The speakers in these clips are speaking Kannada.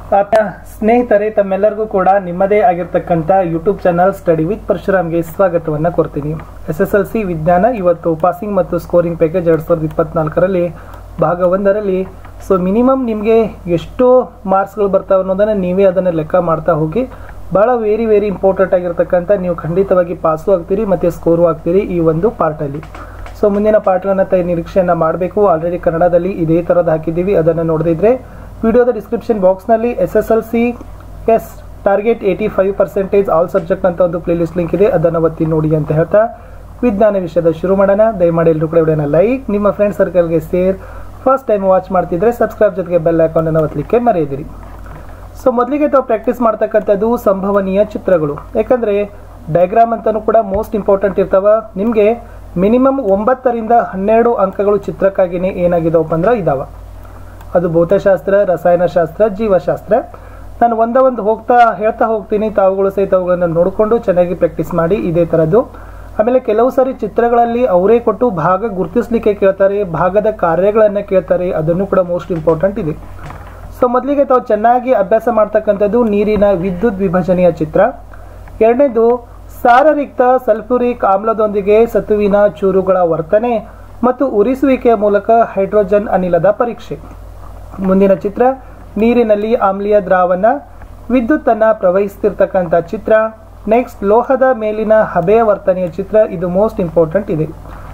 ಆತ್ಮ ಸ್ನೇಹಿತರೆ ತಮ್ಮೆಲ್ಲರಿಗೂ ಕೂಡ ನಿಮ್ಮದೇ ಆಗಿರ್ತಕ್ಕಂಥ ಯೂಟ್ಯೂಬ್ ಚಾನಲ್ ಸ್ಟಡಿ ವಿತ್ ಪರಶುರಾಮ್ಗೆ ಸ್ವಾಗತವನ್ನು ಕೊಡ್ತೀನಿ ಎಸ್ ಎಸ್ ಎಲ್ ಸಿ ವಿಜ್ಞಾನ ಇವತ್ತು ಪಾಸಿಂಗ್ ಮತ್ತು ಸ್ಕೋರಿಂಗ್ ಪ್ಯಾಕೇಜ್ ಎರಡು ಸಾವಿರದ ಇಪ್ಪತ್ನಾಲ್ಕರಲ್ಲಿ ಭಾಗ ಒಂದರಲ್ಲಿ ಸೊ ಮಿನಿಮಮ್ ನಿಮಗೆ ಎಷ್ಟು ಮಾರ್ಕ್ಸ್ಗಳು ಬರ್ತಾವೆ ಅನ್ನೋದನ್ನು ನೀವೇ ಅದನ್ನು ಲೆಕ್ಕ ಮಾಡ್ತಾ ಹೋಗಿ ಭಾಳ ವೆರಿ ವೆರಿ ಇಂಪಾರ್ಟೆಂಟ್ ಆಗಿರ್ತಕ್ಕಂಥ ನೀವು ಖಂಡಿತವಾಗಿ ಪಾಸು ಆಗ್ತೀರಿ ಮತ್ತು ಸ್ಕೋರು ಆಗ್ತೀರಿ ಈ ಒಂದು ಪಾರ್ಟಲ್ಲಿ ಸೊ ಮುಂದಿನ ಪಾಠಗಳನ್ನ ತ ನಿರೀಕ್ಷೆಯನ್ನು ಮಾಡಬೇಕು ಆಲ್ರೆಡಿ ಕನ್ನಡದಲ್ಲಿ ಇದೇ ಥರದ್ದು ಹಾಕಿದ್ದೀವಿ ಅದನ್ನು ನೋಡದಿದ್ರೆ ವಿಡಿಯೋದ ಡಿಸ್ಕ್ರಿಪ್ಷನ್ ಬಾಕ್ಸ್ನಲ್ಲಿ S S L C S target eighty five percentage all subject ಅಂತ ಒಂದು ಪ್ಲೇಲಿಸ್ಟ್ ಲಿಂಕ್ ಇದೆ ಅದನ್ನು ಒತ್ತಿ ನೋಡಿ ಅಂತ ಹೇಳ್ತಾ ವಿಜ್ಞಾನ ವಿಷಯದ ಶುರು ಮಾಡೋಣ ದಯಮಾಡಿ ಎಲ್ಲರೂ ಕೂಡ ವಿಡಿಯೋನ ಲೈಕ್ ನಿಮ್ಮ ಫ್ರೆಂಡ್ ಸರ್ಕಲ್ಗೆ ಸೇರ್ ಫಸ್ಟ್ ಟೈಮ್ ವಾಚ್ ಮಾಡ್ತಿದ್ರೆ ಸಬ್ಸ್ಕ್ರೈಬ್ ಜೊತೆಗೆ ಬೆಲ್ ಅಕೌಂಟನ್ನು ಒತ್ತಲಿಕ್ಕೆ ಮರೆಯದಿರಿ ಸೊ ಮೊದಲಿಗೆ ತಾವು ಪ್ರಾಕ್ಟೀಸ್ ಮಾಡ್ತಕ್ಕಂಥದ್ದು ಸಂಭವನೀಯ ಚಿತ್ರಗಳು ಯಾಕಂದರೆ ಡಯಾಗ್ರಾಮ್ ಅಂತಲೂ ಕೂಡ ಮೋಸ್ಟ್ ಇಂಪಾರ್ಟೆಂಟ್ ಇರ್ತಾವ ನಿಮಗೆ ಮಿನಿಮಮ್ ಒಂಬತ್ತರಿಂದ ಹನ್ನೆರಡು ಅಂಕಗಳು ಚಿತ್ರಕ್ಕಾಗಿಯೇ ಏನಾಗಿದಾವಪ್ಪ ಅಂದ್ರೆ ಇದಾವ ಅದು ಭೌತಶಾಸ್ತ್ರ ರಸಾಯನಶಾಸ್ತ್ರ ಜೀವಶಾಸ್ತ್ರ ನಾನು ಒಂದ ಒಂದು ಹೋಗ್ತಾ ಹೇಳ್ತಾ ಹೋಗ್ತೀನಿ ತಾವುಗಳು ಸಹಿತ ಅವುಗಳನ್ನು ನೋಡಿಕೊಂಡು ಚೆನ್ನಾಗಿ ಪ್ರಾಕ್ಟೀಸ್ ಮಾಡಿ ಇದೇ ಥರದ್ದು ಆಮೇಲೆ ಕೆಲವು ಸಾರಿ ಚಿತ್ರಗಳಲ್ಲಿ ಅವರೇ ಕೊಟ್ಟು ಭಾಗ ಗುರುತಿಸ್ಲಿಕ್ಕೆ ಕೇಳ್ತಾರೆ ಭಾಗದ ಕಾರ್ಯಗಳನ್ನು ಕೇಳ್ತಾರೆ ಅದನ್ನು ಕೂಡ ಮೋಸ್ಟ್ ಇಂಪಾರ್ಟೆಂಟ್ ಇದೆ ಸೊ ಮೊದಲಿಗೆ ತಾವು ಚೆನ್ನಾಗಿ ಅಭ್ಯಾಸ ಮಾಡ್ತಕ್ಕಂಥದ್ದು ನೀರಿನ ವಿದ್ಯುತ್ ವಿಭಜನೆಯ ಚಿತ್ರ ಎರಡನೇದು ಸಾರರಿಕ್ತ ಸಲ್ಫ್ಯೂರಿಕ್ ಆಮ್ಲದೊಂದಿಗೆ ಸತುವಿನ ಚೂರುಗಳ ವರ್ತನೆ ಮತ್ತು ಉರಿಸುವಿಕೆಯ ಮೂಲಕ ಹೈಡ್ರೋಜನ್ ಅನಿಲದ ಪರೀಕ್ಷೆ ಮುಂದಿನ ಚಿತ್ರ ನೀರಿನಲ್ಲಿ ಆಮ್ಲೀಯ ದ್ರಾವಣ ವಿದ್ಯುತ್ತನ್ನು ಪ್ರವಹಿಸ್ತಿರ್ತಕ್ಕಂಥ ಚಿತ್ರ ನೆಕ್ಸ್ಟ್ ಲೋಹದ ಮೇಲಿನ ಹಬೆಯ ವರ್ತನೆಯ ಚಿತ್ರ ಇದು ಮೋಸ್ಟ್ ಇಂಪಾರ್ಟೆಂಟ್ ಇದೆ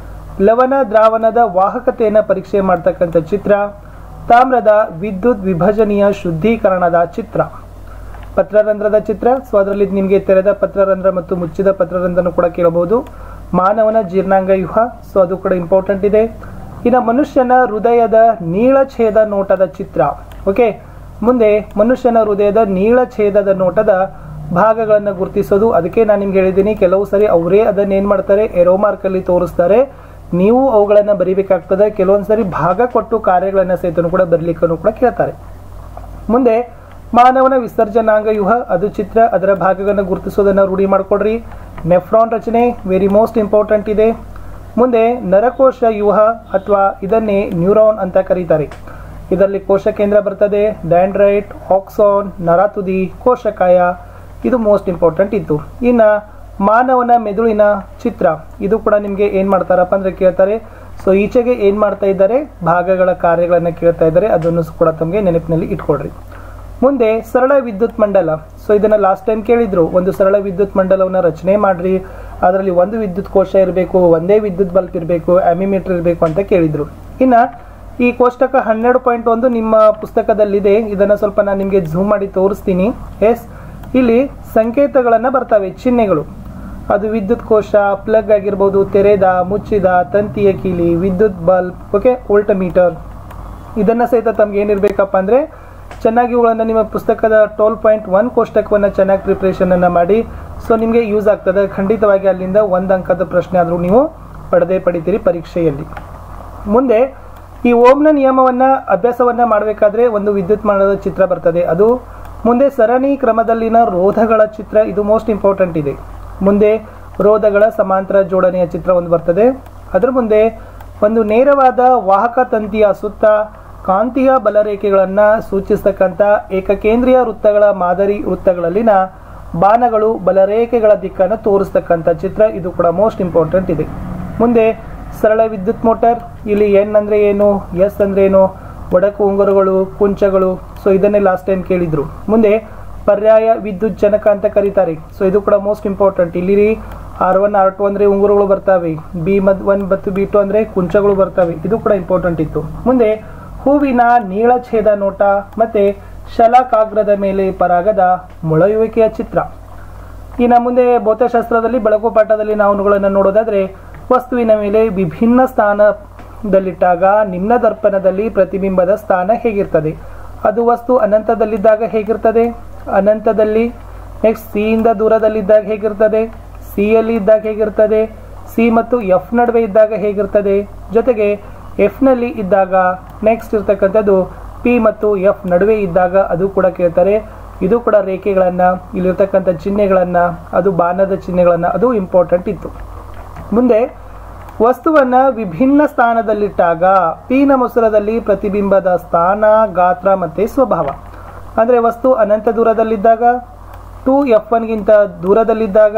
ಲವಣ ದ್ರಾವಣದ ವಾಹಕತೆಯನ್ನು ಪರೀಕ್ಷೆ ಮಾಡ್ತಕ್ಕಂಥ ಚಿತ್ರ ತಾಮ್ರದ ವಿದ್ಯುತ್ ವಿಭಜನೆಯ ಶುದ್ಧೀಕರಣದ ಚಿತ್ರ ಪತ್ರರಂಧ್ರದ ಚಿತ್ರ ಸೊ ಅದರಲ್ಲಿ ನಿಮಗೆ ತೆರೆದ ಪತ್ರರಂಧ್ರ ಮತ್ತು ಮುಚ್ಚಿದ ಪತ್ರರಂಧ್ರನು ಕೂಡ ಕೇಳಬಹುದು ಮಾನವನ ಜೀರ್ಣಾಂಗ ವ್ಯೂಹ ಸೊ ಅದು ಕೂಡ ಇಂಪಾರ್ಟೆಂಟ್ ಇದೆ ಇನ್ನು ಮನುಷ್ಯನ ಹೃದಯದ ನೀಳಛೇದ ನೋಟದ ಚಿತ್ರ ಓಕೆ ಮುಂದೆ ಮನುಷ್ಯನ ಹೃದಯದ ನೀಳಛೇದದ ನೋಟದ ಭಾಗಗಳನ್ನು ಗುರುತಿಸೋದು ಅದಕ್ಕೆ ನಾನು ನಿಮ್ಗೆ ಹೇಳಿದ್ದೀನಿ ಕೆಲವು ಸರಿ ಅವರೇ ಅದನ್ನ ಏನು ಮಾಡ್ತಾರೆ ಎರೋ ಮಾರ್ಕಲ್ಲಿ ತೋರಿಸ್ತಾರೆ ನೀವು ಅವುಗಳನ್ನು ಬರಿಬೇಕಾಗ್ತದೆ ಕೆಲವೊಂದು ಸರಿ ಭಾಗ ಕೊಟ್ಟು ಕಾರ್ಯಗಳನ್ನು ಸಹಿತ ಕೂಡ ಬರಲಿಕ್ಕೂ ಕೂಡ ಕೇಳ್ತಾರೆ ಮುಂದೆ ಮಾನವನ ವಿಸರ್ಜನಾಂಗ ವ್ಯೂಹ ಅದು ಚಿತ್ರ ಅದರ ಭಾಗಗಳನ್ನು ಗುರುತಿಸೋದನ್ನು ರೂಢಿ ಮಾಡಿಕೊಡ್ರಿ ನೆಫ್ರಾನ್ ರಚನೆ ವೆರಿ ಮೋಸ್ಟ್ ಇಂಪಾರ್ಟೆಂಟ್ ಇದೆ ಮುಂದೆ ನರಕೋಶ ವ್ಯೂಹ ಅಥವಾ ಇದನ್ನೇ ನ್ಯೂರಾನ್ ಅಂತ ಕರೀತಾರೆ ಇದರಲ್ಲಿ ಕೋಶ ಕೇಂದ್ರ ಬರ್ತದೆ ಡ್ಯಾಂಡ್ರೈಟ್ ಆಕ್ಸಾನ್ ನರತುದಿ ಕೋಶಕಾಯ ಇದು ಮೋಸ್ಟ್ ಇಂಪಾರ್ಟೆಂಟ್ ಇತ್ತು ಇನ್ನು ಮಾನವನ ಮೆದುಳಿನ ಚಿತ್ರ ಇದು ಕೂಡ ನಿಮಗೆ ಏನು ಮಾಡ್ತಾರಪ್ಪ ಅಂದರೆ ಕೇಳ್ತಾರೆ ಸೊ ಈಚೆಗೆ ಏನು ಮಾಡ್ತಾ ಇದ್ದಾರೆ ಭಾಗಗಳ ಕಾರ್ಯಗಳನ್ನು ಕೇಳ್ತಾ ಇದ್ದಾರೆ ಅದನ್ನು ಕೂಡ ತಮಗೆ ನೆನಪಿನಲ್ಲಿ ಇಟ್ಕೊಡ್ರಿ ಮುಂದೆ ಸರಳ ವಿದ್ಯುತ್ ಮಂಡಲ ಸೊ ಇದನ್ನು ಲಾಸ್ಟ್ ಟೈಮ್ ಕೇಳಿದ್ರು ಒಂದು ಸರಳ ವಿದ್ಯುತ್ ಮಂಡಲವನ್ನು ರಚನೆ ಮಾಡ್ರಿ ಅದರಲ್ಲಿ ಒಂದು ವಿದ್ಯುತ್ ಕೋಶ ಇರಬೇಕು ಒಂದೇ ವಿದ್ಯುತ್ ಬಲ್ಬ್ ಇರಬೇಕು ಆಮಿಮೀಟರ್ ಇರಬೇಕು ಅಂತ ಕೇಳಿದ್ರು ಇನ್ನು ಈ ಕೋಷ್ಟಕ ಹನ್ನೆರಡು ಪಾಯಿಂಟ್ ಒಂದು ನಿಮ್ಮ ಪುಸ್ತಕದಲ್ಲಿದೆ ಇದನ್ನು ಸ್ವಲ್ಪ ನಾನು ನಿಮಗೆ ಝೂಮ್ ಮಾಡಿ ತೋರಿಸ್ತೀನಿ ಎಸ್ ಇಲ್ಲಿ ಸಂಕೇತಗಳನ್ನು ಬರ್ತವೆ ಚಿಹ್ನೆಗಳು ಅದು ವಿದ್ಯುತ್ ಕೋಶ ಪ್ಲಗ್ ಆಗಿರ್ಬೋದು ತೆರೆದ ಮುಚ್ಚಿದ ತಂತಿಯ ಕೀಲಿ ವಿದ್ಯುತ್ ಬಲ್ಬ್ ಓಕೆ ವೋಲ್ಟ್ ಮೀಟರ್ ಇದನ್ನು ಸಹಿತ ತಮ್ಗೆ ಏನಿರಬೇಕಪ್ಪ ಅಂದರೆ ಚೆನ್ನಾಗಿ ಇವುಗಳನ್ನು ನಿಮ್ಮ ಪುಸ್ತಕದ ಟ್ವೆಲ್ ಪಾಯಿಂಟ್ ಒನ್ ಕೋಷ್ಟಕವನ್ನು ಚೆನ್ನಾಗಿ ಪ್ರಿಪ್ರೇಷನನ್ನು ಮಾಡಿ ಸೊ ನಿಮಗೆ ಯೂಸ್ ಆಗ್ತದೆ ಖಂಡಿತವಾಗಿ ಅಲ್ಲಿಂದ ಒಂದು ಅಂಕದ ಪ್ರಶ್ನೆ ಆದರೂ ನೀವು ಪಡೆದೇ ಪಡಿತೀರಿ ಪರೀಕ್ಷೆಯಲ್ಲಿ ಮುಂದೆ ಈ ಓಮ್ನ ನಿಯಮವನ್ನು ಅಭ್ಯಾಸವನ್ನು ಮಾಡಬೇಕಾದ್ರೆ ಒಂದು ವಿದ್ಯುತ್ ಮಾಡದ ಚಿತ್ರ ಬರ್ತದೆ ಅದು ಮುಂದೆ ಸರಣಿ ಕ್ರಮದಲ್ಲಿನ ರೋಧಗಳ ಚಿತ್ರ ಇದು ಮೋಸ್ಟ್ ಇಂಪಾರ್ಟೆಂಟ್ ಇದೆ ಮುಂದೆ ರೋಧಗಳ ಸಮಾಂತರ ಜೋಡಣೆಯ ಚಿತ್ರ ಒಂದು ಬರ್ತದೆ ಅದರ ಮುಂದೆ ಒಂದು ನೇರವಾದ ವಾಹಕ ತಂತಿಯ ಸುತ್ತ ಕಾಂತೀಯ ಬಲರೇಖೆಗಳನ್ನು ಸೂಚಿಸ್ತಕ್ಕಂಥ ಏಕಕೇಂದ್ರೀಯ ವೃತ್ತಗಳ ಮಾದರಿ ವೃತ್ತಗಳಲ್ಲಿನ ಬಾಣಗಳು ಬಲರೇಖೆಗಳ ದಿಕ್ಕನ್ನು ತೋರಿಸ್ತಕ್ಕಂಥ ಚಿತ್ರ ಇದು ಕೂಡ ಮೋಸ್ಟ್ ಇಂಪಾರ್ಟೆಂಟ್ ಇದೆ ಮುಂದೆ ಸರಳ ವಿದ್ಯುತ್ ಮೋಟಾರ್ ಇಲ್ಲಿ ಎನ್ ಅಂದರೆ ಏನು ಎಸ್ ಅಂದರೆ ಏನು ಒಡಕು ಉಂಗುರಗಳು ಕುಂಚಗಳು ಸೊ ಇದನ್ನೇ ಲಾಸ್ಟ್ ಟೈಮ್ ಕೇಳಿದ್ರು ಮುಂದೆ ಪರ್ಯಾಯ ವಿದ್ಯುತ್ ಜನಕ ಅಂತ ಕರೀತಾರೆ ಸೊ ಇದು ಕೂಡ ಮೋಸ್ಟ್ ಇಂಪಾರ್ಟೆಂಟ್ ಇಲ್ಲಿ ಆರ್ ಒನ್ ಆರ್ ಟು ಅಂದರೆ ಉಂಗುರಗಳು ಬರ್ತವೆ ಬಿ ಮದ್ ಒನ್ ಮತ್ತು ಬಿ ಟು ಅಂದರೆ ಕುಂಚಗಳು ಬರ್ತವೆ ಇದು ಕೂಡ ಇಂಪಾರ್ಟೆಂಟ್ ಇತ್ತು ಮುಂದೆ ಹೂವಿನ ನೀಳಛೇದ ನೋಟ ಮತ್ತೆ ಶಲಾಕಾಗ್ರದ ಮೇಲೆ ಪರಾಗದ ಮೊಳೆಯುವಿಕೆಯ ಚಿತ್ರ ಇನ್ನು ಮುಂದೆ ಭೌತಶಾಸ್ತ್ರದಲ್ಲಿ ಬೆಳಕು ಪಾಠದಲ್ಲಿ ನಾವು ಅವುಗಳನ್ನು ನೋಡೋದಾದ್ರೆ ವಸ್ತುವಿನ ಮೇಲೆ ವಿಭಿನ್ನ ಸ್ಥಾನದಲ್ಲಿಟ್ಟಾಗ ನಿಮ್ನ ದರ್ಪಣದಲ್ಲಿ ಪ್ರತಿಬಿಂಬದ ಸ್ಥಾನ ಹೇಗಿರ್ತದೆ ಅದು ವಸ್ತು ಅನಂತದಲ್ಲಿದ್ದಾಗ ಹೇಗಿರ್ತದೆ ಅನಂತದಲ್ಲಿ ನೆಕ್ಸ್ಟ್ ಸಿಯಿಂದ ದೂರದಲ್ಲಿದ್ದಾಗ ಹೇಗಿರ್ತದೆ ಸಿ ಯಲ್ಲಿ ಇದ್ದಾಗ ಹೇಗಿರ್ತದೆ ಸಿ ಮತ್ತು ಎಫ್ ನಡುವೆ ಇದ್ದಾಗ ಹೇಗಿರ್ತದೆ ಜೊತೆಗೆ ಎಫ್ನಲ್ಲಿ ಇದ್ದಾಗ ನೆಕ್ಸ್ಟ್ ಇರ್ತಕ್ಕಂಥದ್ದು ಪಿ ಮತ್ತು ಎಫ್ ನಡುವೆ ಇದ್ದಾಗ ಅದು ಕೂಡ ಕೇಳ್ತಾರೆ ಇದು ಕೂಡ ರೇಖೆಗಳನ್ನು ಇಲ್ಲಿರ್ತಕ್ಕಂಥ ಚಿಹ್ನೆಗಳನ್ನು ಅದು ಬಾಣದ ಚಿಹ್ನೆಗಳನ್ನು ಅದು ಇಂಪಾರ್ಟೆಂಟ್ ಇತ್ತು ಮುಂದೆ ವಸ್ತುವನ್ನು ವಿಭಿನ್ನ ಸ್ಥಾನದಲ್ಲಿಟ್ಟಾಗ ಪೀನ ಮೊಸರದಲ್ಲಿ ಪ್ರತಿಬಿಂಬದ ಸ್ಥಾನ ಗಾತ್ರ ಮತ್ತು ಸ್ವಭಾವ ಅಂದರೆ ವಸ್ತು ಅನಂತ ದೂರದಲ್ಲಿದ್ದಾಗ ಟು ಎಫ್ ಒನ್ಗಿಂತ ದೂರದಲ್ಲಿದ್ದಾಗ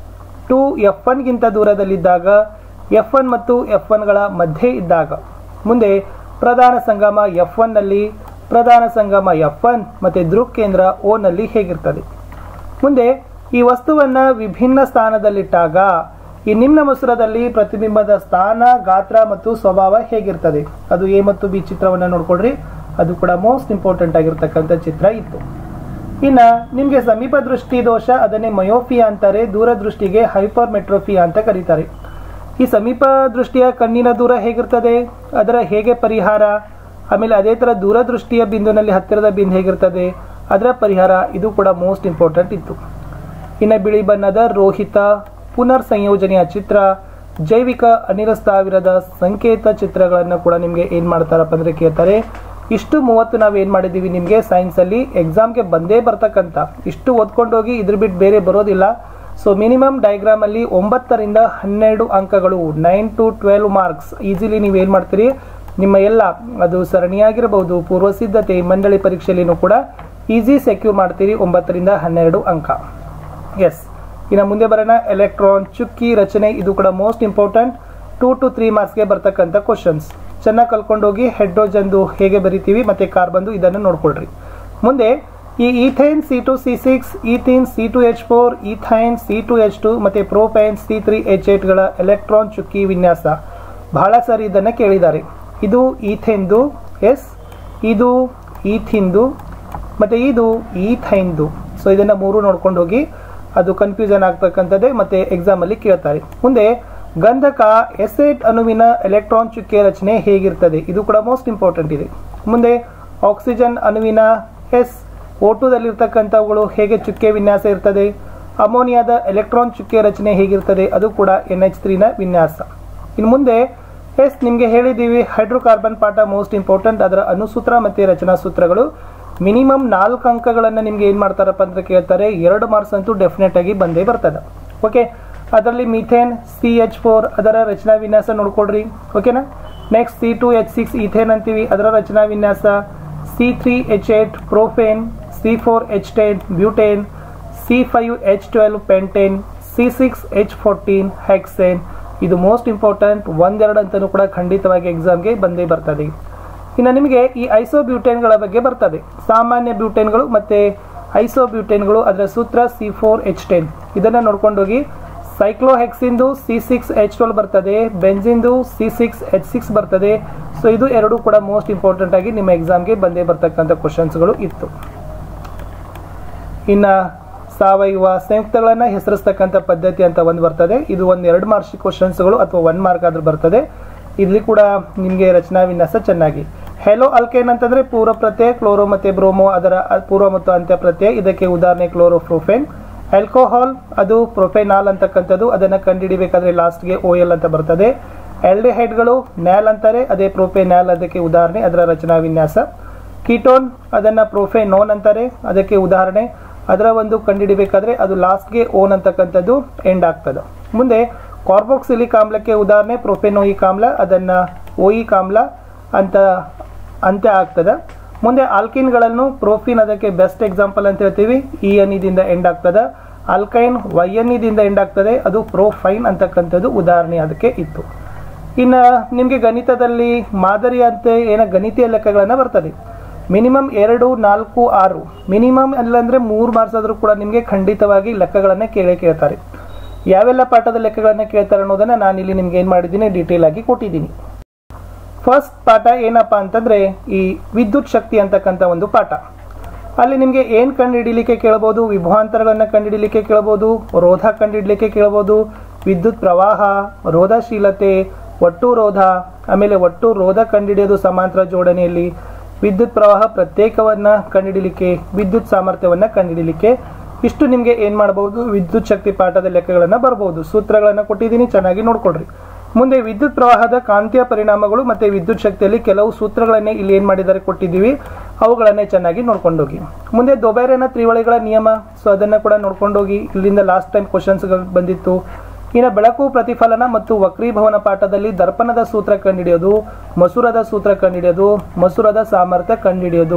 ಟು ಎಫ್ ಒನ್ಗಿಂತ ದೂರದಲ್ಲಿದ್ದಾಗ ಎಫ್ ಒನ್ ಮತ್ತು ಎಫ್ ಒನ್ಗಳ ಮಧ್ಯೆ ಇದ್ದಾಗ ಮುಂದೆ ಪ್ರಧಾನ ಸಂಗಮ ಎಫ್ ಒನ್ನಲ್ಲಿ ಪ್ರಧಾನ ಸಂಗಮ ಎಫ್ ಒನ್ ಮತ್ತು ದೃಕ್ ಕೇಂದ್ರ ಓನಲ್ಲಿ ಹೇಗಿರ್ತದೆ ಮುಂದೆ ಈ ವಸ್ತುವನ್ನು ವಿಭಿನ್ನ ಸ್ಥಾನದಲ್ಲಿಟ್ಟಾಗ ಈ ನಿಮ್ನ ಮಸೂರದಲ್ಲಿ ಪ್ರತಿಬಿಂಬದ ಸ್ಥಾನ ಗಾತ್ರ ಮತ್ತು ಸ್ವಭಾವ ಹೇಗಿರ್ತದೆ ಅದು ಎ ಮತ್ತು ಬಿ ಚಿತ್ರವನ್ನು ನೋಡ್ಕೊಡ್ರಿ ಅದು ಕೂಡ ಮೋಸ್ಟ್ ಇಂಪಾರ್ಟೆಂಟ್ ಆಗಿರ್ತಕ್ಕಂಥ ಚಿತ್ರ ಇತ್ತು ಇನ್ನ ನಿಮಗೆ ಸಮೀಪ ದೃಷ್ಟಿ ದೋಷ ಅದನ್ನೇ ಮಯೋಫಿಯಾ ಅಂತಾರೆ ದೂರದೃಷ್ಟಿಗೆ ಹೈಪರ್ಮೆಟ್ರೋಫಿಯಾ ಅಂತ ಕರೀತಾರೆ ಈ ಸಮೀಪ ದೃಷ್ಟಿಯ ಕಣ್ಣಿನ ದೂರ ಹೇಗಿರ್ತದೆ ಅದರ ಹೇಗೆ ಪರಿಹಾರ ಆಮೇಲೆ ಅದೇ ಥರ ದೂರದೃಷ್ಟಿಯ ಬಿಂದುನಲ್ಲಿ ಹತ್ತಿರದ ಬಿಂದು ಹೇಗಿರ್ತದೆ ಅದರ ಪರಿಹಾರ ಇದು ಕೂಡ ಮೋಸ್ಟ್ ಇಂಪಾರ್ಟೆಂಟ್ ಇತ್ತು ಇನ್ನು ಬಿಳಿ ಬಣ್ಣದ ರೋಹಿತ ಪುನರ್ ಸಂಯೋಜನೆಯ ಚಿತ್ರ ಜೈವಿಕ ಅನಿಲ ಸ್ಥಾವಿರದ ಸಂಕೇತ ಚಿತ್ರಗಳನ್ನು ಕೂಡ ನಿಮಗೆ ಏನು ಮಾಡ್ತಾರಪ್ಪ ಅಂದರೆ ಕೇಳ್ತಾರೆ ಇಷ್ಟು ಮೂವತ್ತು ನಾವು ಏನು ಮಾಡಿದ್ದೀವಿ ನಿಮಗೆ ಸೈನ್ಸಲ್ಲಿ ಎಕ್ಸಾಮ್ಗೆ ಬಂದೇ ಬರ್ತಕ್ಕಂಥ ಇಷ್ಟು ಓದ್ಕೊಂಡೋಗಿ ಇದ್ರ ಬಿಟ್ಟು ಬೇರೆ ಬರೋದಿಲ್ಲ ಸೊ ಮಿನಿಮಮ್ ಡಯಾಗ್ರಾಮಲ್ಲಿ ಒಂಬತ್ತರಿಂದ ಹನ್ನೆರಡು ಅಂಕಗಳು nine to twelve marks easily ನೀವು ಏನು ಮಾಡ್ತೀರಿ ನಿಮ್ಮ ಎಲ್ಲ ಅದು ಸರಣಿಯಾಗಿರಬಹುದು ಪೂರ್ವ ಸಿದ್ಧತೆ ಮಂಡಳಿ ಪರೀಕ್ಷೆಯಲ್ಲಿನೂ ಕೂಡ ಈಸಿ ಸೆಕ್ಯೂರ್ ಮಾಡ್ತೀರಿ ಒಂಬತ್ತರಿಂದ ಹನ್ನೆರಡು ಅಂಕ ಎಸ್ ಇನ್ನು ಮುಂದೆ ಬರೋಣ ಎಲೆಕ್ಟ್ರಾನ್ ಚುಕ್ಕಿ ರಚನೆ ಇದು ಕೂಡ most important two to three ಮಾರ್ಕ್ಸ್ಗೆ ಬರ್ತಕ್ಕಂಥ ಕ್ವಶನ್ಸ್ ಚೆನ್ನಾಗಿ ಕಲ್ಕೊಂಡೋಗಿ ಹೆಡ್ರೋಜನ್ದು ಹೇಗೆ ಬರಿತೀವಿ ಮತ್ತು ಕಾರ್ಬನ್ದು ಇದನ್ನು ನೋಡ್ಕೊಳ್ರಿ ಮುಂದೆ ಈ ethane C two C six ethene C two H four ethyne C two H two ಮತ್ತು ಪ್ರೋಪೈನ್ ಸಿ ತ್ರೀ ಎಚ್ ಏಟ್ಗಳ ಎಲೆಕ್ಟ್ರಾನ್ ಚುಕ್ಕಿ ವಿನ್ಯಾಸ ಬಹಳ ಸಾರಿ ಇದನ್ನು ಕೇಳಿದ್ದಾರೆ ಇದು ಈಥೆನ್ದು ಎಸ್ ಇದು ಈಥಿನ್ದು ಮತ್ತು ಇದು ಈಥೈನ್ದು ಸೊ ಇದನ್ನು ಮೂರು ನೋಡ್ಕೊಂಡು ಹೋಗಿ ಅದು ಕನ್ಫ್ಯೂಷನ್ ಆಗ್ತಕ್ಕಂಥದ್ದೇ ಮತ್ತು ಎಕ್ಸಾಮಲ್ಲಿ ಕೇಳ್ತಾರೆ ಮುಂದೆ ಗಂಧಕ ಎಸೆಟ್ ಅಣುವಿನ ಎಲೆಕ್ಟ್ರಾನ್ ಚುಕ್ಕೆ ರಚನೆ ಹೇಗಿರ್ತದೆ ಇದು ಕೂಡ ಮೋಸ್ಟ್ ಇಂಪಾರ್ಟೆಂಟ್ ಇದೆ ಮುಂದೆ ಆಕ್ಸಿಜನ್ ಅಣುವಿನ ಎಸ್ ಓಟುದಲ್ಲಿರ್ತಕ್ಕಂಥವುಗಳು ಹೇಗೆ ಚುಕ್ಕೆ ವಿನ್ಯಾಸ ಇರ್ತದೆ ಅಮೋನಿಯಾದ ಎಲೆಕ್ಟ್ರಾನ್ ಚುಕ್ಕೆ ರಚನೆ ಹೇಗಿರ್ತದೆ ಅದು ಕೂಡ ಎನ್ ಎಚ್ ತ್ರೀನ ವಿನ್ಯಾಸ ಇನ್ನು ಮುಂದೆ ಎಸ್ ನಿಮಗೆ ಹೇಳಿದ್ದೀವಿ ಹೈಡ್ರೋಕಾರ್ಬನ್ ಪಾಠ ಮೋಸ್ಟ್ ಇಂಪಾರ್ಟೆಂಟ್ ಅದರ ಅನುಸೂತ್ರ ಮತ್ತು ರಚನಾ ಸೂತ್ರಗಳು ಮಿನಿಮಮ್ ನಾಲ್ಕು ಅಂಕಗಳನ್ನು ನಿಮ್ಗೆ ಏನು ಮಾಡ್ತಾರಪ್ಪ ಅಂತ ಕೇಳ್ತಾರೆ ಎರಡು ಮಾರ್ಕ್ಸ್ ಅಂತೂ ಡೆಫಿನೆಟ್ ಆಗಿ ಬಂದೇ ಬರ್ತದೆ ಓಕೆ ಅದರಲ್ಲಿ ಮಿಥೇನ್ ಸಿ ಎಚ್ ಫೋರ್ ಅದರ ರಚನಾ ವಿನ್ಯಾಸ ನೋಡ್ಕೊಡ್ರಿ ಓಕೆನಾ next C two H six ethane ಅಂತೀವಿ ಅದರ ರಚನಾ ವಿನ್ಯಾಸ C three H eight propane C four H ten butane C five H twelve pentane C six H fourteen hexane ಇದು ಮೋಸ್ಟ್ ಇಂಪಾರ್ಟೆಂಟ್ ಒಂದೆರಡು ಅಂತಲೂ ಕೂಡ ಖಂಡಿತವಾಗಿ ಎಕ್ಸಾಮ್ಗೆ ಬಂದೇ ಬರ್ತದೆ ಇನ್ನು ನಿಮಗೆ ಈ ಐಸೋ ಬ್ಯೂಟೇನ್ಗಳ ಬಗ್ಗೆ ಬರ್ತದೆ ಸಾಮಾನ್ಯ ಬ್ಯೂಟೇನ್ಗಳು ಮತ್ತು ಐಸೋ ಬ್ಯೂಟೇನ್ಗಳು ಅದರ ಸೂತ್ರ ಸಿ ಫೋರ್ ಎಚ್ ಟೆನ್ ಇದನ್ನು ನೋಡ್ಕೊಂಡೋಗಿ ಸೈಕ್ಲೋಹೆಕ್ಸಿಂದು ಸಿ ಸಿಕ್ಸ್ ಎಚ್ ಟ್ವೆಲ್ ಬರ್ತದೆ ಬೆಂಜಿಂದು ಸಿ ಸಿಕ್ಸ್ ಎಚ್ ಸಿಕ್ಸ್ ಬರ್ತದೆ ಸೊ ಇದು ಎರಡು ಕೂಡ ಮೋಸ್ಟ್ ಇಂಪಾರ್ಟೆಂಟ್ ಆಗಿ ನಿಮ್ಮ ಎಕ್ಸಾಮ್ಗೆ ಬಂದೇ ಬರ್ತಕ್ಕಂಥ ಕ್ವಶನ್ಸ್ಗಳು ಇತ್ತು ಇನ್ನು ಸಾವಯವ ಸಂಯುಕ್ತಗಳನ್ನು ಹೆಸರಿಸ್ತಕ್ಕಂಥ ಪದ್ಧತಿ ಅಂತ ಒಂದು ಬರ್ತದೆ ಇದು ಒಂದು ಎರಡು ಮಾರ್ಕ್ಸ್ ಕ್ವಶನ್ಸ್ಗಳು ಅಥವಾ ಒನ್ ಮಾರ್ಕ್ ಆದ್ರೂ ಬರ್ತದೆ ಇಲ್ಲಿ ಕೂಡ ನಿಮಗೆ ರಚನಾ ವಿನ್ಯಾಸ ಚೆನ್ನಾಗಿ ಹೆಲೋ ಅಲ್ಕೇನ್ ಅಂತಂದ್ರೆ ಪೂರ್ವ ಪ್ರತ್ಯಯ ಕ್ಲೋರೋ ಮತ್ತೆ ಬ್ರೋಮೋ ಅದರ ಪೂರ್ವ ಮತ್ತು ಅಂತ್ಯ ಪ್ರತ್ಯಯ ಇದಕ್ಕೆ ಉದಾಹರಣೆ ಕ್ಲೋರೋಫ್ರೋಫೆನ್ ಆಲ್ಕೋಹಾಲ್ ಅದು ಪ್ರೊಫೆನಾಲ್ ಅಂತಕ್ಕಂಥದ್ದು ಅದನ್ನು ಕಂಡುಹಿಡಿಬೇಕಾದ್ರೆ ಲಾಸ್ಟ್ಗೆ ಓ ಎಲ್ ಅಂತ ಬರ್ತದೆ ಆಲ್ಡಿಹೈಡ್ಗಳು ನ್ಯಾಲ್ ಅಂತಾರೆ ಅದೇ ಪ್ರೊಫೆನ್ಯಾಲ್ ಅದಕ್ಕೆ ಉದಾಹರಣೆ ಅದರ ರಚನಾ ವಿನ್ಯಾಸ ಕೀಟೋನ್ ಅದನ್ನು ಪ್ರೊಫೆನೋನ್ ಅಂತಾರೆ ಅದಕ್ಕೆ ಉದಾಹರಣೆ ಅದರ ಒಂದು ಕಂಡುಹಿಡಿಬೇಕಾದ್ರೆ ಅದು ಲಾಸ್ಟ್ಗೆ ಓನ್ ಅಂತಕ್ಕಂಥದ್ದು ಎಂಡ್ ಆಗ್ತದೆ ಮುಂದೆ ಕಾರ್ಬೋಕ್ಸಿಲಿಕ್ ಆಮ್ಲಕ್ಕೆ ಉದಾಹರಣೆ ಪ್ರೊಫೆನೋಯಿಕ್ ಆಮ್ಲ ಅದನ್ನು ಓಯಿಕ್ ಆಮ್ಲ ಅಂತ ಅಂತ್ಯ ಆಗ್ತದೆ ಮುಂದೆ ಆಲ್ಕಿನ್ಗಳನ್ನು ಪ್ರೋಫಿನ್ ಅದಕ್ಕೆ ಬೆಸ್ಟ್ ಎಕ್ಸಾಂಪಲ್ ಅಂತ ಹೇಳ್ತೀವಿ ಇ ಎನ್ ಇದಿಂದ ಎಂಡ್ ಆಗ್ತದೆ ಆಲ್ಕೈನ್ ವೈ ಎನ್ ಇದಿಂದ ಎಂಡ್ ಆಗ್ತದೆ ಅದು ಪ್ರೋಫೈನ್ ಅಂತಕ್ಕಂಥದ್ದು ಉದಾಹರಣೆ ಅದಕ್ಕೆ ಇತ್ತು ಇನ್ನು ನಿಮಗೆ ಗಣಿತದಲ್ಲಿ ಮಾದರಿ ಅಂತ ಏನೋ ಗಣಿತೀಯ ಲೆಕ್ಕಗಳನ್ನು ಬರ್ತದೆ ಮಿನಿಮಮ್ ಎರಡು ನಾಲ್ಕು ಆರು ಮಿನಿಮಮ್ ಅಲ್ಲಂದ್ರೆ ಮೂರು ಮಾರ್ಕ್ಸ್ ಆದರೂ ಕೂಡ ನಿಮಗೆ ಖಂಡಿತವಾಗಿ ಲೆಕ್ಕಗಳನ್ನು ಕೇಳೇ ಕೇಳ್ತಾರೆ ಯಾವೆಲ್ಲ ಪಾಠದ ಲೆಕ್ಕಗಳನ್ನು ಕೇಳ್ತಾರೆ ಅನ್ನೋದನ್ನು ನಾನು ಇಲ್ಲಿ ನಿಮ್ಗೆ ಏನು ಮಾಡಿದ್ದೀನಿ ಡೀಟೇಲ್ ಆಗಿ ಕೊಟ್ಟಿದ್ದೀನಿ ಫಸ್ಟ್ ಪಾಠ ಏನಪ್ಪ ಅಂತಂದ್ರೆ ಈ ವಿದ್ಯುತ್ ಶಕ್ತಿ ಅಂತಕ್ಕಂಥ ಒಂದು ಪಾಠ ಅಲ್ಲಿ ನಿಮಗೆ ಏನು ಕಂಡುಹಿಡಿಲಿಕ್ಕೆ ಕೇಳ್ಬೋದು ವಿಭವಾಂತರಗಳನ್ನು ಕಂಡುಹಿಡಿಲಿಕ್ಕೆ ಕೇಳ್ಬೋದು ರೋಧ ಕಂಡುಹಿಡಲಿಕ್ಕೆ ಕೇಳ್ಬೋದು ವಿದ್ಯುತ್ ಪ್ರವಾಹ ರೋಧಶೀಲತೆ ಒಟ್ಟು ರೋಧ ಆಮೇಲೆ ಒಟ್ಟು ರೋಧ ಕಂಡುಹಿಡಿಯೋದು ಸಮಾಂತರ ಜೋಡಣೆಯಲ್ಲಿ ವಿದ್ಯುತ್ ಪ್ರವಾಹ ಪ್ರತ್ಯೇಕವನ್ನ ಕಂಡುಹಿಡಿಲಿಕ್ಕೆ ವಿದ್ಯುತ್ ಸಾಮರ್ಥ್ಯವನ್ನು ಕಂಡುಹಿಡಿಲಿಕ್ಕೆ ಇಷ್ಟು ನಿಮಗೆ ಏನು ಮಾಡಬಹುದು ವಿದ್ಯುತ್ ಶಕ್ತಿ ಪಾಠದ ಲೆಕ್ಕಗಳನ್ನು ಬರ್ಬೋದು ಸೂತ್ರಗಳನ್ನು ಕೊಟ್ಟಿದ್ದೀನಿ ಚೆನ್ನಾಗಿ ನೋಡ್ಕೊಳ್ರಿ ಮುಂದೆ ವಿದ್ಯುತ್ ಪ್ರವಾಹದ ಕಾಂತೀಯ ಪರಿಣಾಮಗಳು ಮತ್ತೆ ವಿದ್ಯುತ್ ಶಕ್ತಿಯಲ್ಲಿ ಕೆಲವು ಸೂತ್ರಗಳನ್ನೇ ಇಲ್ಲಿ ಏನು ಮಾಡಿದ್ದಾರೆ ಕೊಟ್ಟಿದ್ದೀವಿ ಅವುಗಳನ್ನೇ ಚೆನ್ನಾಗಿ ನೋಡ್ಕೊಂಡೋಗಿ ಮುಂದೆ ದೊಬೈರನ ತ್ರಿವಳಿಗಳ ನಿಯಮ ಸೊ ಅದನ್ನು ಕೂಡ ನೋಡ್ಕೊಂಡೋಗಿ ಇಲ್ಲಿಂದ ಲಾಸ್ಟ್ ಟೈಮ್ ಕ್ವಶನ್ಸ್ಗಳು ಬಂದಿತ್ತು ಇನ್ನು ಬೆಳಕು ಪ್ರತಿಫಲನ ಮತ್ತು ವಕ್ರೀಭವನ ಪಾಠದಲ್ಲಿ ದರ್ಪಣದ ಸೂತ್ರ ಕಂಡುಹಿಡಿಯೋದು ಮಸೂರದ ಸೂತ್ರ ಕಂಡುಹಿಡಿಯೋದು ಮಸೂರದ ಸಾಮರ್ಥ್ಯ ಕಂಡುಹಿಡಿಯೋದು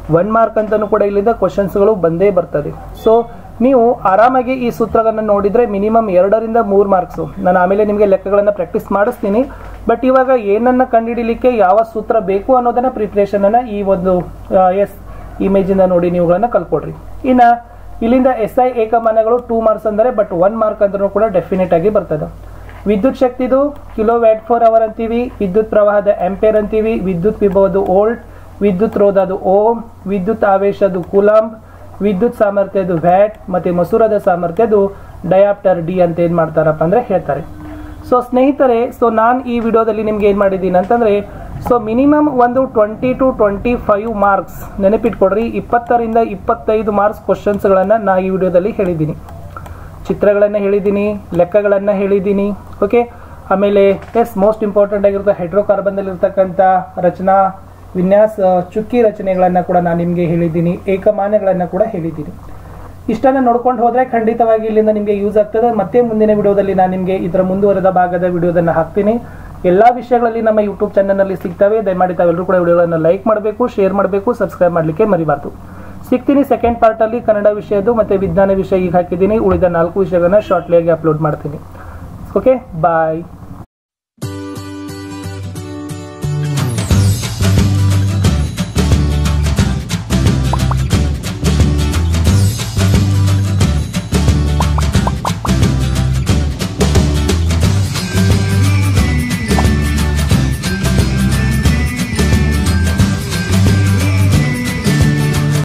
ಒನ್ ಮಾರ್ಕ್ ಅಂತಲೂ ಕೂಡ ಇಲ್ಲಿಂದ ಕ್ವಶನ್ಸ್ಗಳು ಬಂದೇ ಬರ್ತದೆ ಸೊ ನೀವು ಆರಾಮಾಗಿ ಈ ಸೂತ್ರಗಳನ್ನು ನೋಡಿದರೆ ಮಿನಿಮಮ್ ಎರಡರಿಂದ ಮೂರು ಮಾರ್ಕ್ಸು ನಾನು ಆಮೇಲೆ ನಿಮಗೆ ಲೆಕ್ಕಗಳನ್ನು ಪ್ರಾಕ್ಟೀಸ್ ಮಾಡಿಸ್ತೀನಿ ಬಟ್ ಇವಾಗ ಏನನ್ನ ಕಂಡುಹಿಡಿಲಿಕ್ಕೆ ಯಾವ ಸೂತ್ರ ಬೇಕು ಅನ್ನೋದನ್ನ ಪ್ರಿಪ್ರೇಷನನ್ನು ಈ ಒಂದು ಎಸ್ ಇಮೇಜಿಂದ ನೋಡಿ ನೀವುಗಳನ್ನ ಕಲ್ಕೊಡ್ರಿ ಇನ್ನು ಇಲ್ಲಿಂದ ಎಸ್ ಐ ಏಕಮಾನಗಳು ಟೂ ಮಾರ್ಕ್ಸ್ ಅಂದರೆ ಬಟ್ ಒನ್ ಮಾರ್ಕ್ ಅಂದ್ರೂ ಕೂಡ ಡೆಫಿನೆಟ್ ಆಗಿ ಬರ್ತದೆ ವಿದ್ಯುತ್ ಶಕ್ತಿದು ಕಿಲೋ ವ್ಯಾಟ್ ಫೋರ್ ಅವರ್ ಅಂತೀವಿ ವಿದ್ಯುತ್ ಪ್ರವಾಹದ ಆಂಪೇರ್ ಅಂತೀವಿ ವಿದ್ಯುತ್ ವಿಭವದು ಓಲ್ಟ್ ವಿದ್ಯುತ್ ರೋಧದು ಓಮ್ ವಿದ್ಯುತ್ ಆವೇಶದು ಕುಲಾಂಬ್ ವಿದ್ಯುತ್ ಸಾಮರ್ಥ್ಯದು ವ್ಯಾಟ್ ಮತ್ತೆ ಮಸೂರದ ಸಾಮರ್ಥ್ಯದು ಡಯಾಪ್ಟರ್ ಡಿ ಅಂತ ಏನ್ ಮಾಡ್ತಾರಪ್ಪ ಅಂದ್ರೆ ಹೇಳ್ತಾರೆ ಸೊ ಸ್ನೇಹಿತರೆ ಸೊ ನಾನು ಈ ವಿಡಿಯೋದಲ್ಲಿ ನಿಮ್ಗೆ ಏನ್ ಮಾಡಿದ್ದೀನಿ ಅಂತಂದ್ರೆ ಸೊ ಮಿನಿಮಮ್ ಒಂದು twenty two twenty five marks ನೆನಪಿಟ್ಕೊಡ್ರಿ ಇಪ್ಪತ್ತರಿಂದ ಇಪ್ಪತ್ತೈದು ಮಾರ್ಕ್ಸ್ ಕ್ವಶನ್ಸ್ಗಳನ್ನು ನಾ ಈ ವಿಡಿಯೋದಲ್ಲಿ ಹೇಳಿದ್ದೀನಿ ಚಿತ್ರಗಳನ್ನು ಹೇಳಿದ್ದೀನಿ ಲೆಕ್ಕಗಳನ್ನು ಹೇಳಿದ್ದೀನಿ ಓಕೆ ಆಮೇಲೆ ಎಸ್ ಮೋಸ್ಟ್ ಇಂಪಾರ್ಟೆಂಟ್ ಆಗಿರುತ್ತೆ ಹೈಡ್ರೋಕಾರ್ಬನ್ದಲ್ಲಿ ಇರ್ತಕ್ಕಂಥ ರಚನಾ ವಿನ್ಯಾಸ ಚುಕ್ಕಿ ರಚನೆಗಳನ್ನು ಕೂಡ ನಾನು ನಿಮಗೆ ಹೇಳಿದ್ದೀನಿ ಏಕಮಾನಗಳನ್ನು ಕೂಡ ಹೇಳಿದ್ದೀನಿ ಇಷ್ಟನ್ನು ನೋಡ್ಕೊಂಡು ಹೋದರೆ ಖಂಡಿತವಾಗಿ ಇಲ್ಲಿಂದ ನಿಮಗೆ ಯೂಸ್ ಆಗ್ತದೆ ಮತ್ತೆ ಮುಂದಿನ ವಿಡಿಯೋದಲ್ಲಿ ನಾನು ನಿಮಗೆ ಇದರ ಮುಂದುವರೆದ ಭಾಗದ ವಿಡಿಯೋದನ್ನು ಹಾಕ್ತೀನಿ ಎಲ್ಲ ವಿಷಯಗಳಲ್ಲಿ ನಮ್ಮ ಯೂಟ್ಯೂಬ್ ಚಾನಲ್ನಲ್ಲಿ ಸಿಗ್ತವೆ ದಯಮಾಡಿ ತಾವೆಲ್ಲರೂ ಕೂಡ ವಿಡಿಯೋಗಳನ್ನು ಲೈಕ್ ಮಾಡಬೇಕು ಶೇರ್ ಮಾಡಬೇಕು ಸಬ್ಸ್ಕ್ರೈಬ್ ಮಾಡಲಿಕ್ಕೆ ಮರಿಬಾರ್ದು ಸಿಗ್ತೀನಿ ಸೆಕೆಂಡ್ ಪಾರ್ಟಲ್ಲಿ ಕನ್ನಡ ವಿಷಯದ್ದು ಮತ್ತು ವಿಜ್ಞಾನ ವಿಷಯ ಈಗ ಹಾಕಿದ್ದೀನಿ ಉಳಿದ ನಾಲ್ಕು ವಿಷಯಗಳನ್ನ ಶಾರ್ಟ್ಲಿಯಾಗಿ ಅಪ್ಲೋಡ್ ಮಾಡ್ತೀನಿ ಓಕೆ ಬಾಯ್